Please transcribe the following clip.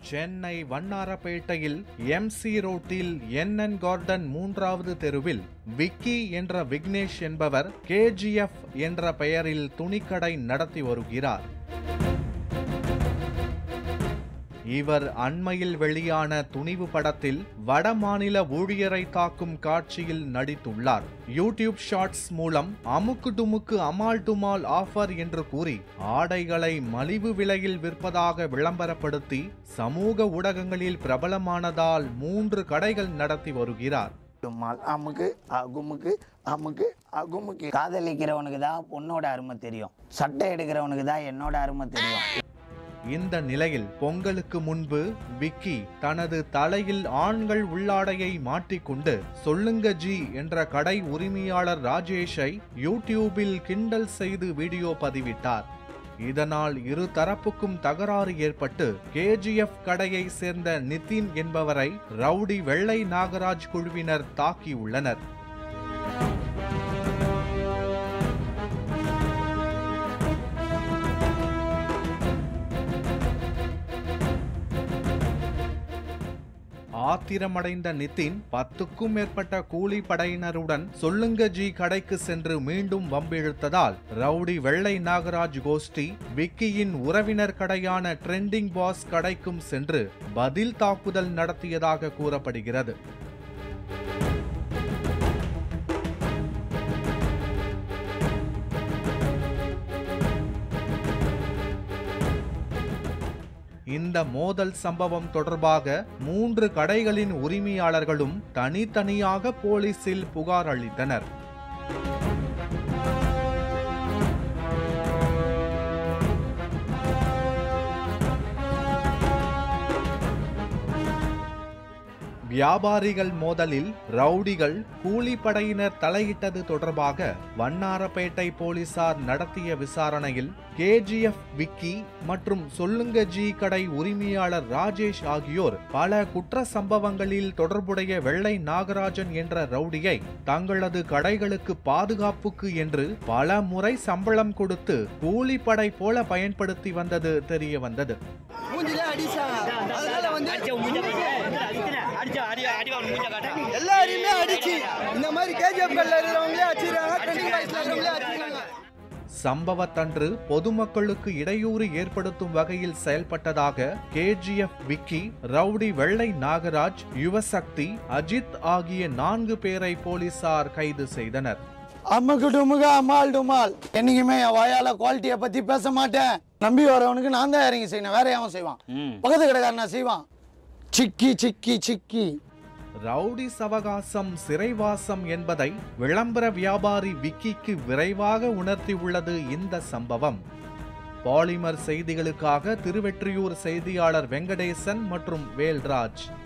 சென்னை வண்ணாரப்பேட்டையில் எம்சி ரோட்டில் NN garden மூன்றாவது தெருவில் விக்கி என்ற விக்னேஷ் என்பவர் கேஜிஎஃப் என்ற பெயரில் துணிக்கடை நடத்தி வருகிறார் இவர் அண்மையில் வெளியான துணிவு படத்தில் வடமாநில ஊழியரை தாக்கும் காட்சியில் நடித்துள்ளார் யூடியூப் ஷார்ட்ஸ் மூலம் அமுக்கு டுமுக்கு அமால் டுமால் ஆஃபர் என்று கூறி ஆடைகளை மலிவு விலையில் விற்பதாக விளம்பரப்படுத்தி சமூக ஊடகங்களில் பிரபலமானதால் மூன்று கடைகள் நடத்தி வருகிறார் டும்மால் அமுக்கு அகுமுக்கு அமுக்கு அகுமுக்கு காதலிக்கிறவனுக்கு தான் பொண்ணோட அருமை தெரியும் சட்டை எடுக்கிறவனுக்கு தான் என்னோட அருமை தெரியும் இந்த நிலையில் பொங்கலுக்கு முன்பு விக்கி தனது தலையில் ஆண்கள் உள்ளாடையை மாட்டிக்கொண்டு சொல்லுங்க ஜி என்ற கடை உரிமையாளர் ராஜேஷை யூடியூபில் கிண்டல் செய்து வீடியோ பதிவிட்டார் இதனால் இரு தரப்புக்கும் தகராறு ஏற்பட்டு கேஜிஎஃப் கடையை சேர்ந்த நிதின் என்பவரை ரவுடி வெள்ளை நாகராஜ் குழுவினர் தாக்கியுள்ளனர் ஆத்திரமடைந்த நிதின் பத்துக்கும் மேற்பட்ட கூலி படையினருடன் சொல்லுங்க ஜி கடைக்கு சென்று மீண்டும் வம்பிழுத்ததால் ரவுடி வெள்ளை நாகராஜ் கோஷ்டி விக்கியின் உறவினர் கடையான ட்ரெண்டிங் பாஸ் கடைக்கும் சென்று பதில் தாக்குதல் நடத்தியதாக கூறப்படுகிறது இந்த மோதல் சம்பவம் தொடர்பாக மூன்று கடைகளின் உரிமையாளர்களும் தனித்தனியாக போலீசில் புகார் அளித்தனர் வியாபாரிகள் மோதலில் ரவுடிகள் கூலிப்படையினர் தலையிட்டது தொடர்பாக வண்ணாரப்பேட்டை போலீசார் நடத்திய விசாரணையில் கேஜிஎஃப் விக்கி மற்றும் சொல்லுங்க ஜி கடை உரிமையாளர் ராஜேஷ் ஆகியோர் பல குற்ற சம்பவங்களில் தொடர்புடைய வெள்ளை நாகராஜன் என்ற ரவுடியை தங்களது கடைகளுக்கு பாதுகாப்புக்கு என்று பல முறை சம்பளம் கொடுத்து கூலிப்படை போல பயன்படுத்தி வந்தது தெரிய வந்தது மூஞ்சிலே அடிச்சாங்க அதனால வந்து அடிச்சா அடி அடி அவன் மூஞ்ச காட்டான் எல்லாரையுமே அடிச்சு இந்த மாதிரி கேஜிஎஃப் கல்ல இருக்கிறவங்களே அடிச்சிருக்காங்க ட்ரெண்டிங் வாய்ஸ்ல இருக்கிறவங்களே அடிச்சிருக்காங்க சம்பவத்தன்று பொதுமக்களுக்கு இடையூறு ஏற்படுத்தும் வகையில் செயல்பட்டதாக கேஜிஎஃப் விக்கி ரவுடி வெள்ளை நாகராஜ் யுவசக்தி அஜித் ஆகிய நான்கு பேரை போலீசார் கைது செய்தனர் அம்முக்கு டுமுக அம்மாள் டுமால் என்னைக்குமே என் வாயால குவாலிட்டியை பத்தி பேச மாட்டேன் நம்பி வரவனுக்கு நான் தான் இறங்கி செய்யணும் வேற எவன் செய்வான் பக்கத்து கடைக்காரனா செய்வான் சிக்கி சிக்கி சிக்கி ரவுடி சவகாசம் சிறைவாசம் என்பதை விளம்பர வியாபாரி விக்கிக்கு விரைவாக உணர்த்தியுள்ளது இந்த சம்பவம் பாலிமர் செய்திகளுக்காக திருவெற்றியூர் செய்தியாளர் வெங்கடேசன் மற்றும் வேல்ராஜ்